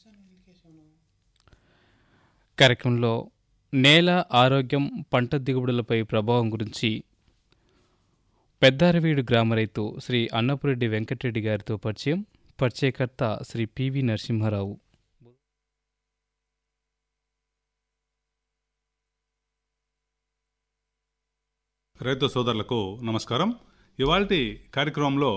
కార్యక్రమంలో నేల ఆరోగ్యం పంట దిగుబడులపై ప్రభావం గురించి పెద్దారవీడు గ్రామ రైతు శ్రీ అన్నపురెడ్డి వెంకటరెడ్డి గారితో పరిచయం పరిచయకర్త శ్రీ పివి నరసింహారావు రైతు సోదరులకు నమస్కారం ఇవాల్టి కార్యక్రమంలో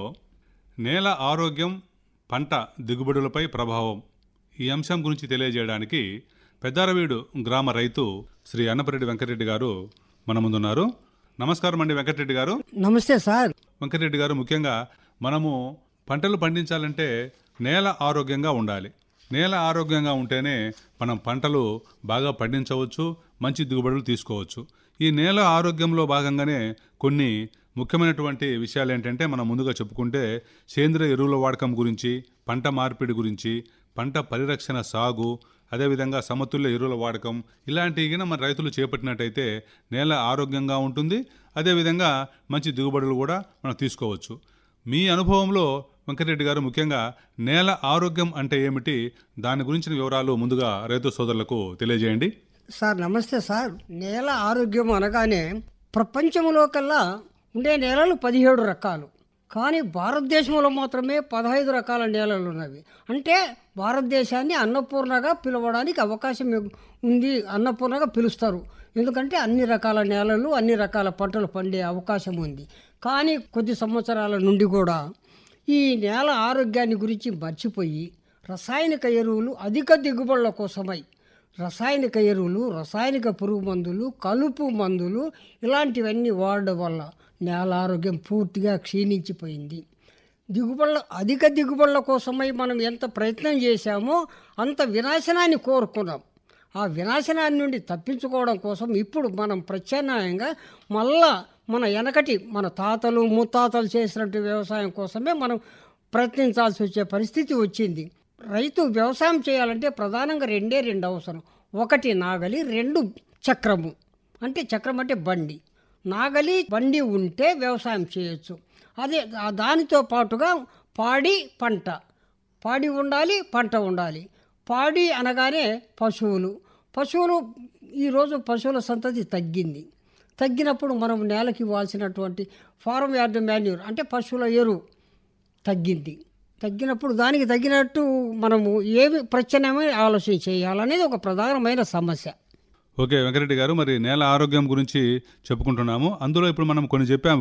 నేల ఆరోగ్యం పంట దిగుబడులపై ప్రభావం ఈ అంశం గురించి తెలియజేయడానికి పెద్దారవీడు గ్రామ రైతు శ్రీ అన్నపరెడ్డి వెంకటరెడ్డి గారు మన ముందున్నారు నమస్కారం అండి వెంకటరెడ్డి గారు నమస్తే సార్ వెంకటరెడ్డి గారు ముఖ్యంగా మనము పంటలు పండించాలంటే నేల ఆరోగ్యంగా ఉండాలి నేల ఆరోగ్యంగా ఉంటేనే మనం పంటలు బాగా పండించవచ్చు మంచి దిగుబడులు తీసుకోవచ్చు ఈ నేల ఆరోగ్యంలో భాగంగానే కొన్ని ముఖ్యమైనటువంటి విషయాలు ఏంటంటే మనం ముందుగా చెప్పుకుంటే సేంద్రియ ఎరువుల వాడకం గురించి పంట మార్పిడి గురించి పంట పరిరక్షణ సాగు అదేవిధంగా సమతుల్య ఎరువుల వాడకం ఇలాంటివి గిన మన రైతులు చేపట్టినట్టయితే నేల ఆరోగ్యంగా ఉంటుంది అదేవిధంగా మంచి దిగుబడులు కూడా మనం తీసుకోవచ్చు మీ అనుభవంలో వెంకటరెడ్డి గారు ముఖ్యంగా నేల ఆరోగ్యం అంటే ఏమిటి దాని గురించిన వివరాలు ముందుగా రైతు సోదరులకు తెలియజేయండి సార్ నమస్తే సార్ నేల ఆరోగ్యం అనగానే ప్రపంచంలో కల్లా ఉండే నేలలు పదిహేడు రకాలు కానీ భారతదేశంలో మాత్రమే పదహైదు రకాల నేలలు ఉన్నవి అంటే భారతదేశాన్ని అన్నపూర్ణగా పిలవడానికి అవకాశం ఉంది అన్నపూర్ణగా పిలుస్తారు ఎందుకంటే అన్ని రకాల నేలలు అన్ని రకాల పంటలు పండే అవకాశం ఉంది కానీ కొద్ది సంవత్సరాల నుండి కూడా ఈ నేల ఆరోగ్యాన్ని గురించి మర్చిపోయి రసాయనిక ఎరువులు అధిక దిగుబడుల కోసమై రసాయనిక ఎరువులు రసాయనిక పురుగు మందులు కలుపు మందులు ఇలాంటివన్నీ వాడడం వల్ల నేల ఆరోగ్యం పూర్తిగా క్షీణించిపోయింది దిగుబడుల అధిక దిగుబడుల కోసమై మనం ఎంత ప్రయత్నం చేశామో అంత వినాశనాన్ని కోరుకున్నాం ఆ వినాశనాన్ని నుండి తప్పించుకోవడం కోసం ఇప్పుడు మనం ప్రత్యామ్నాయంగా మళ్ళా మన వెనకటి మన తాతలు ముత్తాతలు చేసినట్టు వ్యవసాయం కోసమే మనం ప్రయత్నించాల్సి వచ్చే పరిస్థితి వచ్చింది రైతు వ్యవసాయం చేయాలంటే ప్రధానంగా రెండే రెండు అవసరం ఒకటి నాగలి రెండు చక్రము అంటే చక్రం అంటే బండి నాగలి బండి ఉంటే వ్యవసాయం చేయొచ్చు అదే ఆ దానితో పాటుగా పాడి పంట పాడి ఉండాలి పంట ఉండాలి పాడి అనగానే పశువులు పశువులు ఈరోజు పశువుల సంతతి తగ్గింది తగ్గినప్పుడు మనం నేలకి ఇవ్వాల్సినటువంటి ఫారం యార్డ్ మాన్యూర్ అంటే పశువుల ఎరువు తగ్గింది తగ్గినప్పుడు దానికి తగ్గినట్టు మనము ఏమి ప్రత్యామ్నాయమైన ఆలోచన చేయాలనేది ఒక ప్రధానమైన సమస్య ఓకే వెంకటరెడ్డి గారు మరి నేల ఆరోగ్యం గురించి చెప్పుకుంటున్నాము అందులో ఇప్పుడు మనం కొన్ని చెప్పాము